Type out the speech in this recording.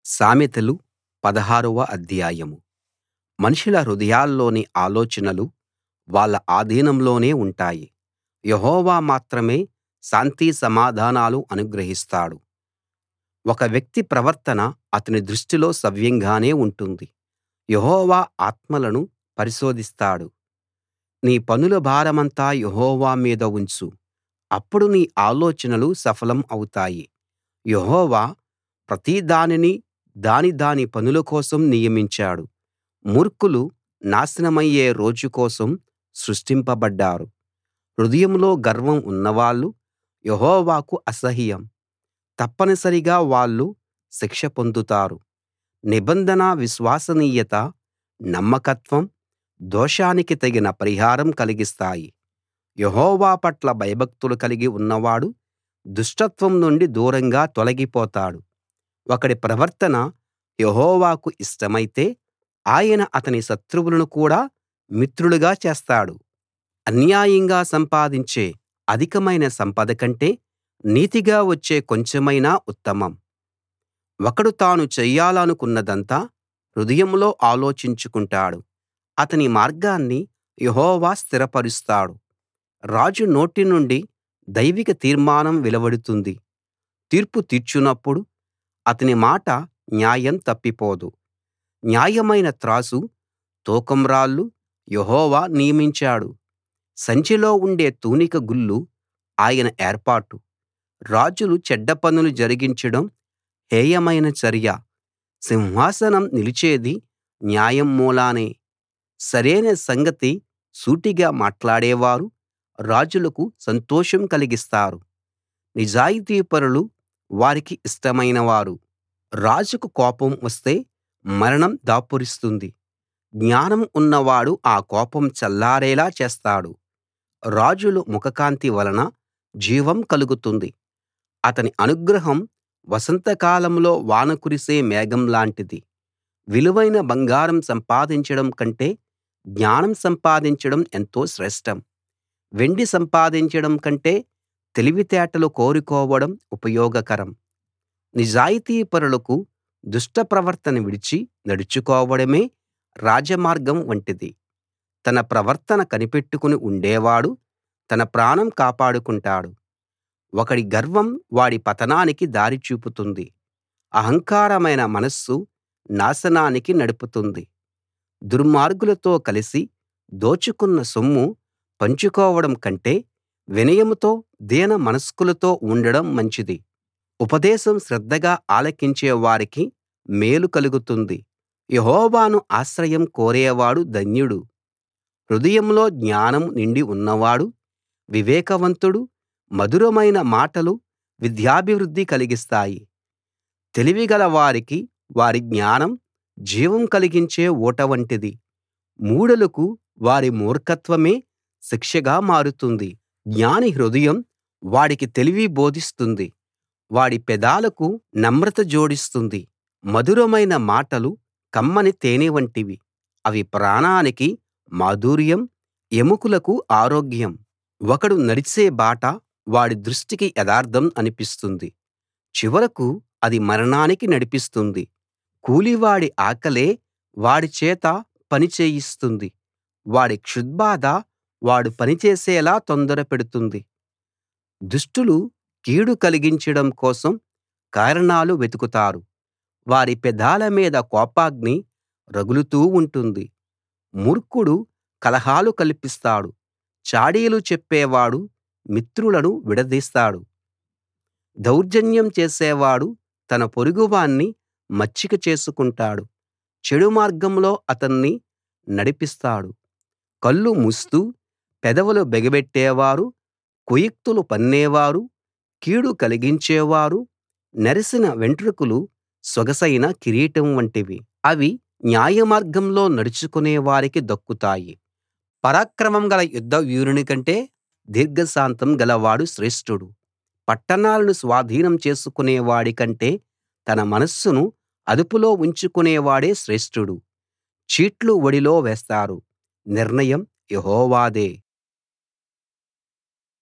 సామెతలు పదహారవ అధ్యాయం మనుషుల హృదయాల్లోని ఆలోచనలు వాళ్ళ ఆధీనంలోనే ఉంటాయి యెహోవా మాత్రమే శాంతి సమాధానాలు అనుగ్రహిస్తాడు ఒక వ్యక్తి ప్రవర్తన అతని దృష్టిలో సవ్యంగానే ఉంటుంది యెహోవా ఆత్మలను పరిశోధిస్తాడు నీ పనుల భారమంతా యెహోవా మీద ఉంచు అప్పుడు నీ ఆలోచనలు సఫలం అవుతాయి యెహోవా ప్రతి దానినీ దాని దాని పనుల కోసం నియమించాడు మూర్ఖులు నాశనమయ్యే రోజు కోసం సృష్టింపబడ్డారు హృదయంలో గర్వం ఉన్నవాళ్ళు యెహోవాకు అసహ్యం తప్పనిసరిగా వాళ్ళు శిక్ష పొందుతారు నిబంధన విశ్వసనీయత నమ్మకత్వం దోషానికి తగిన పరిహారం కలిగిస్తాయి యెహోవా పట్ల భయభక్తులు కలిగి ఉన్నవాడు దుష్టత్వం నుండి దూరంగా తొలగిపోతాడు ఒకడి ప్రవర్తన యెహోవాకు ఇష్టమైతే ఆయన అతని శత్రువులను కూడా మిత్రులుగా చేస్తాడు అన్యాయంగా సంపాదించే అధికమైన సంపద కంటే నీతిగా వచ్చే కొంచెమైనా ఉత్తమం ఒకడు తాను చెయ్యాలనుకున్నదంతా హృదయంలో ఆలోచించుకుంటాడు అతని మార్గాన్ని యెహోవా స్థిరపరుస్తాడు రాజు నోటి నుండి దైవిక తీర్మానం వెలువడుతుంది తీర్పు తీర్చునప్పుడు అతని మాట న్యాయం తప్పిపోదు న్యాయమైన త్రాసు తూకం రాళ్లు యెహోవా నియమించాడు సంచిలో ఉండే తూనిక గుళ్ళు ఆయన ఏర్పాటు రాజులు చెడ్డ పనులు జరిగించడం హేయమైన చర్య సింహాసనం నిలిచేది న్యాయం మూలానే సరైన సంగతి సూటిగా మాట్లాడేవారు రాజులకు సంతోషం కలిగిస్తారు నిజాయితీపరులు వారికి ఇష్టమైనవారు రాజుకు కోపం వస్తే మరణం దాపురిస్తుంది జ్ఞానం ఉన్నవాడు ఆ కోపం చల్లారేలా చేస్తాడు రాజుల ముఖకాంతి వలన జీవం కలుగుతుంది అతని అనుగ్రహం వసంతకాలంలో వాన కురిసే మేఘం లాంటిది విలువైన బంగారం సంపాదించడం కంటే జ్ఞానం సంపాదించడం ఎంతో శ్రేష్టం వెండి సంపాదించడం కంటే తెలివితేటలు కోరుకోవడం ఉపయోగకరం నిజాయితీపరులకు దుష్ట ప్రవర్తన విడిచి నడుచుకోవడమే రాజమార్గం వంటిది తన ప్రవర్తన కనిపెట్టుకుని ఉండేవాడు తన ప్రాణం కాపాడుకుంటాడు ఒకడి గర్వం వాడి పతనానికి దారి చూపుతుంది అహంకారమైన మనస్సు నాశనానికి నడుపుతుంది దుర్మార్గులతో కలిసి దోచుకున్న సొమ్ము పంచుకోవడం కంటే వినయంతో దీన మనస్కులతో ఉండడం మంచిది ఉపదేశం శ్రద్ధగా ఆలకించే వారికి మేలు కలుగుతుంది యెహోవాను ఆశ్రయం కోరేవాడు ధన్యుడు హృదయంలో జ్ఞానం నిండి ఉన్నవాడు వివేకవంతుడు మధురమైన మాటలు విద్యాభివృద్ధి కలిగిస్తాయి తెలివిగల వారికి వారి జ్ఞానం జీవం కలిగించే ఊట వంటిది మూఢులకు వారి మూర్ఖత్వమే శిక్షగా మారుతుంది జ్ఞాని హృదయం వాడికి తెలివి బోధిస్తుంది వాడి పెదాలకు నమ్రత జోడిస్తుంది మధురమైన మాటలు కమ్మని తేనె వంటివి అవి ప్రాణానికి మాధుర్యం ఎముకలకు ఆరోగ్యం ఒకడు నడిచే బాట వాడి దృష్టికి యథార్థం అనిపిస్తుంది చివరకు అది మరణానికి నడిపిస్తుంది కూలివాడి ఆకలే వాడి చేత పని చేయిస్తుంది వాడి క్షుద్బాధ వాడు పనిచేసేలా తొందర పెడుతుంది దుష్టులు కీడు కలిగించడం కోసం కారణాలు వెతుకుతారు వారి పెదాల మీద కోపాగ్ని రగులుతూ ఉంటుంది మూర్ఖుడు కలహాలు కల్పిస్తాడు చాడీలు చెప్పేవాడు మిత్రులను విడదీస్తాడు దౌర్జన్యం చేసేవాడు తన పొరుగువాణ్ణి మచ్చిక చేసుకుంటాడు చెడు మార్గంలో అతన్ని నడిపిస్తాడు కళ్ళు మూస్తూ పెదవులు బిగబెట్టేవారు కుయుక్తులు పన్నేవారు కీడు కలిగించేవారు నెరసిన వెంట్రుకలు సొగసైన కిరీటం వంటివి అవి న్యాయమార్గంలో నడుచుకునే వారికి దక్కుతాయి పరాక్రమం గల యుద్ధ వీరుని కంటే దీర్ఘశాంతం గలవాడు శ్రేష్ఠుడు పట్టణాలను స్వాధీనం చేసుకునే వాడి కంటే తన మనస్సును అదుపులో ఉంచుకునేవాడే శ్రేష్ఠుడు చీట్లు ఒడిలో వేస్తారు నిర్ణయం యెహోవాదే